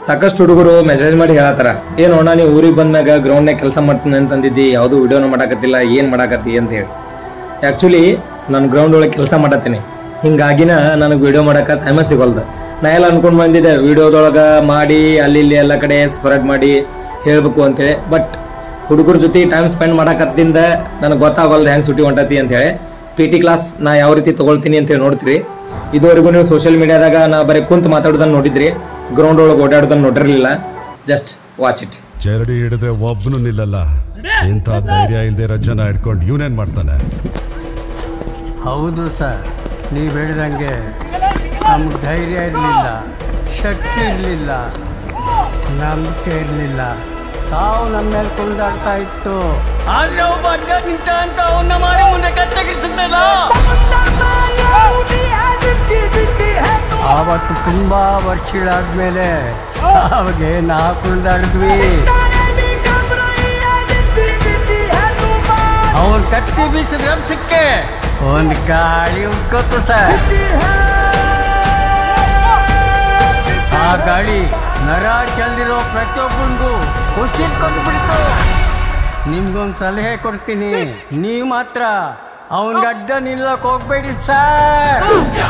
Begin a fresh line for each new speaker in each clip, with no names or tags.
ಸಾಕಷ್ಟು ಹುಡುಗರು ಮೆಸೇಜ್ ಮಾಡಿ ಹೇಳತ್ತಾರ ಏನ್ ನೋಡ ನೀವು ಊರಿಗೆ ಬಂದ್ಮ್ಯಾಗ ಗ್ರೌಂಡ್ನಾಗ ಕೆಲಸ ಮಾಡ್ತೀನಿ ಅಂತಂದಿದ್ದಿ ಯಾವುದು ವಿಡಿಯೋನ ಮಾಡಾಕತ್ತಿಲ್ಲ ಏನು ಮಾಡಾಕತ್ತಿ ಅಂತ ಹೇಳಿ ಆ್ಯಕ್ಚುಲಿ ನಾನು ಗ್ರೌಂಡ್ ಒಳಗೆ ಕೆಲಸ ಮಾಡತ್ತೀನಿ ಹಿಂಗಾಗಿನ ನನಗೆ ವಿಡಿಯೋ ಮಾಡಕ್ಕೆ ಟೈಮ ಸಿಗೋಲ್ದು ನಾ ಎಲ್ಲ ಅನ್ಕೊಂಡು ಬಂದಿದ್ದೆ ವಿಡಿಯೋದೊಳಗೆ ಮಾಡಿ ಅಲ್ಲಿ ಇಲ್ಲಿ ಎಲ್ಲ ಕಡೆ ಸ್ಪ್ರೆಡ್ ಮಾಡಿ ಹೇಳಬೇಕು ಅಂತೇಳಿ ಬಟ್ ಹುಡುಗರ ಜೊತೆ ಟೈಮ್ ಸ್ಪೆಂಡ್ ಮಾಡಕತ್ತಿಂದ ನನಗೆ ಗೊತ್ತಾಗಲ್ದು ಹೆಂಗೆ ಸುಟಿ ಹೊಂಟತಿ ಅಂತೇಳಿ ಪಿ ಟಿ ಕ್ಲಾಸ್ ನಾ ಯಾವ ರೀತಿ ತೊಗೊಳ್ತೀನಿ ಅಂತೇಳಿ ನೋಡ್ತೀರಿ ಇದುವರೆಗೂ ನೀವು ಸೋಷಿಯಲ್ ಮೀಡಿಯಾದಾಗ ನಾ ಬರೀ ಕುಂತು ಮಾತಾಡೋದನ್ನ ನೋಡಿದ್ರಿ ಗ್ರೌಂಡ್ ಒಳಗೆ ಓಡಾಡೋದನ್ನ ನೋಡಿರಲಿಲ್ಲ ಜಸ್ಟ್ ವಾಚ್ ಇಟ್
ಚರಡಿ ಹಿಡಿದ್ರೆ ಒಬ್ಬನು ನಿಲ್ಲಲ್ಲ ಇಂಥ ಧೈರ್ಯ ಇಲ್ದೇ ಜನ ಹಿಡ್ಕೊಂಡು ಇವನೇನ್ ಮಾಡ್ತಾನೆ
ಹೌದು ಸರ್ ನೀವು ಹೇಳಿದಂಗೆ ನಮ್ಗೆ ಧೈರ್ಯ ಇರಲಿಲ್ಲ ಶಕ್ತಿ ಇರಲಿಲ್ಲ ನಂಬಿಕೆ ಇರಲಿಲ್ಲ ಸಾವು ನಮ್ಮ ಮೇಲೆ ಕುಣಿದಾಡ್ತಾ ಇತ್ತು ಆದ್ರೆ ಒಬ್ಬ ಅಡ್ಡ ನಿಂತ ಅಂತ ಅವನ್ನ ಮಾರಿ ಮುಂದೆ ಕತ್ತಗಿರ್ತದಲ್ಲ ಆವತ್ತು ತುಂಬಾ ವರ್ಷಗಳಾದ್ಮೇಲೆ ಸಾವಿಗೆ ನಾ ಕುಣಿದಾಡಿದ್ವಿ ಅವನ್ ಕತ್ತಿ ಬೀಸಿದ ರಭಸಕ್ಕೆ ಒಂದ್ ಗಾಳಿ ಉಟ್ಕೋತು ಸರ್ ಆ ಗಾಳಿ ನರ ಚೆಲ್ದಿರೋ ಪ್ರತಿಯೊಬ್ಬನಿಗೂ ಉಸಿರು ಕೊಟ್ಬಿಡ್ತು ನಿಮ್ಗೊಂದು ಸಲಹೆ ಕೊಡ್ತೀನಿ ನೀವು ಮಾತ್ರ ಅವನ್ಗೆ ಅಡ್ಡ ನಿಲ್ಲಕ್ ಹೋಗ್ಬೇಡಿ ಸರ್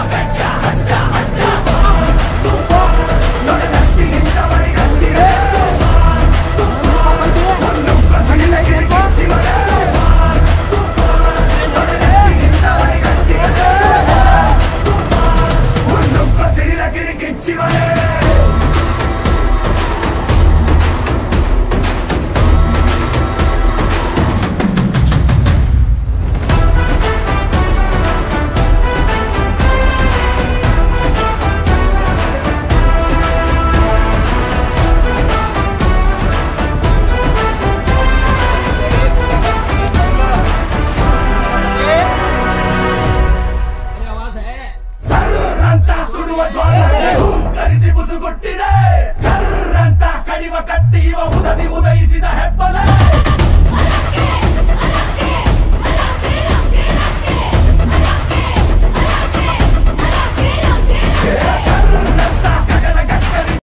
ಸರ್ರಂತ ಸುಡುವ ಜ್ವಾಲೆ ಹೂಂಕರಿಸಿ ಬುಸುಗುಟ್ಟಿದೆ ಕರ್ರಂತ ಕಡಿವ ಕತ್ತಿ ಇವ ಉದದಿ ಉದಯಿಸಿದ ಹೆಬ್ಬಲ